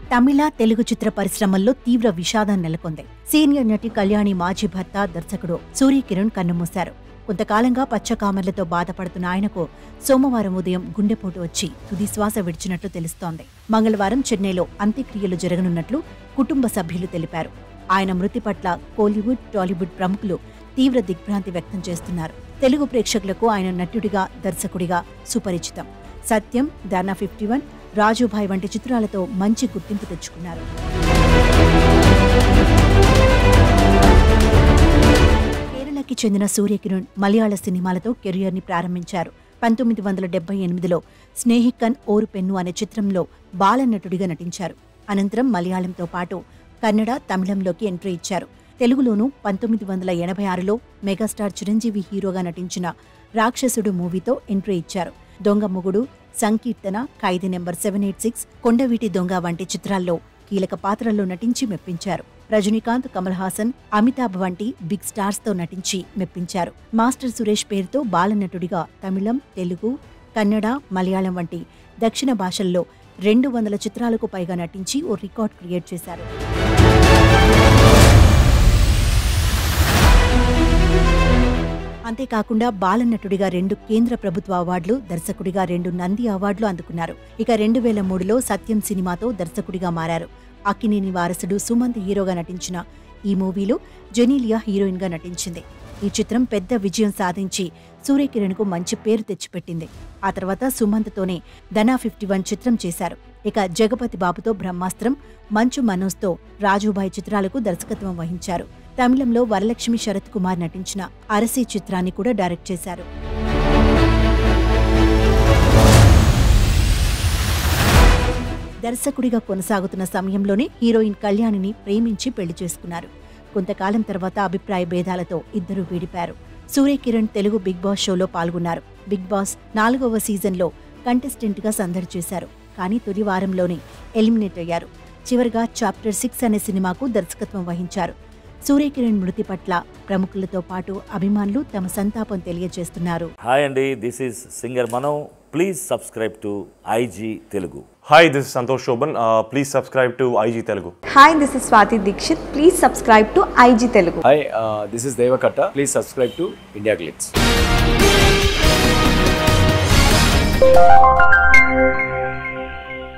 తమిళ తెలుగు చిత్ర పరిశ్రమల్లో తీవ్ర విషాదం నెలకొంది సీనియర్ నటి కళ్యాణి మాజీ భర్త దర్శకుడు సూర్యకిరణ్ కన్నుమూశారు కొంతకాలంగా పచ్చకామర్లతో బాధపడుతున్న ఆయనకు సోమవారం ఉదయం గుండెపోటు వచ్చి తుది శ్వాస విడిచినట్లు తెలుస్తోంది మంగళవారం చెన్నైలో అంత్యక్రియలు జరగనున్నట్లు కుటుంబ సభ్యులు తెలిపారు ఆయన మృతి పట్ల కోలీవుడ్ టాలీవుడ్ ప్రముఖులు తీవ్ర దిగ్భ్రాంతి వ్యక్తం చేస్తున్నారు తెలుగు ప్రేక్షకులకు ఆయన నటుడిగా దర్శకుడిగా సుపరిచితం సత్యం దానా ఫిఫ్టీ వన్ రాజుభాయ్ వంటి చిత్రాలతో మంచి గుర్తింపు తెచ్చుకున్నారు కేరళకి చెందిన సూర్యకిరణ్ మలయాళ సినిమాలతో కెరియర్ని ప్రారంభించారు పంతొమ్మిది వందల డెబ్బై ఎనిమిదిలో స్నేహికన్ ఓరు పెన్ను అనే చిత్రంలో బాలనటుడిగా నటించారు అనంతరం మలయాళంతో పాటు కన్నడ తమిళంలోకి ఎంట్రీ ఇచ్చారు తెలుగులోనూ పంతొమ్మిది వందల ఎనభై ఆరులో మెగాస్టార్ చిరంజీవి హీరోగా నటించిన రాక్షసుడు మూవీతో ఎంట్రీ ఇచ్చారు Donga Mogudu Sankeertana Khaidi number seven eight six Kondaveeti Donga వంటి చిత్రాల్లో కీలక పాత్రల్లో నటించి మెప్పించారు రజనీకాంత్ కమల్ హాసన్ అమితాబ్ వంటి బిగ్ స్టార్స్ తో నటించి మెప్పించారు మాస్టర్ సురేష్ పేరుతో బాలనటుడిగా తమిళం తెలుగు కన్నడ మలయాళం వంటి దక్షిణ భాషల్లో రెండు వందల చిత్రాలకు పైగా నటించి ఓ రికార్డ్ క్రియేట్ చేశారు అంతేకాకుండా బాలనటుడిగా రెండు కేంద్ర ప్రభుత్వ అవార్డులు దర్శకుడిగా రెండు నంది అవార్డులు అందుకున్నారు ఇక రెండు వేల మూడులో సత్యం సినిమాతో దర్శకుడిగా మారారు అక్కినేని వారసుడు సుమంత్ హీరోగా నటించిన ఈ మూవీలో జెనీలియా హీరోయిన్ గా నటించింది ఈ చిత్రం పెద్ద విజయం సాధించి సూర్యకిరణ్ కు మంచి పేరు తెచ్చిపెట్టింది ఆ తర్వాత సుమంత్తోనే ధనా ఫిఫ్టీ వన్ చిత్రం చేశారు ఇక జగపతి బాబుతో బ్రహ్మాస్త్రం మంచు మనోజ్తో రాజుబాయ్ చిత్రాలకు దర్శకత్వం వహించారు తమిళంలో వరలక్ష్మి శరత్ కుమార్ నటించిన అరసి చిత్రాన్ని కూడా డైరెక్ట్ చేశారు దర్శకుడిగా కొనసాగుతున్న సమయంలోనే హీరోయిన్ కళ్యాణిని ప్రేమించి పెళ్లి చేసుకున్నారు కొంతకాలం తర్వాత అభిప్రాయ భేదాలతో ఇద్దరూ విడిపారు సూర్యకిరణ్ తెలుగు బిగ్ బాస్ షోలో పాల్గొన్నారు బిగ్ బాస్ నాలుగవ సీజన్లో కంటెస్టెంట్ గా సందడి చేశారు కానీ తొలి వారంలోనే ఎలిమినేట్ అయ్యారు చివరిగా చాప్టర్ సిక్స్ అనే సినిమాకు దర్శకత్వం వహించారు సూర్యకిరణ్ మృతి పట్ల ప్రముఖులతో పాటు అభిమానులు తమ సంతాపం తెలియజేస్తున్నారు హాయ్ అండి this is singer Mano please subscribe to IG Telugu Hi, this is Santosh Shoban. Uh, please subscribe to IG Telugu. Hi, this is Swati Dikshit. Please subscribe to IG Telugu. Hi, uh, this is Devakatta. Please subscribe to India Glitz.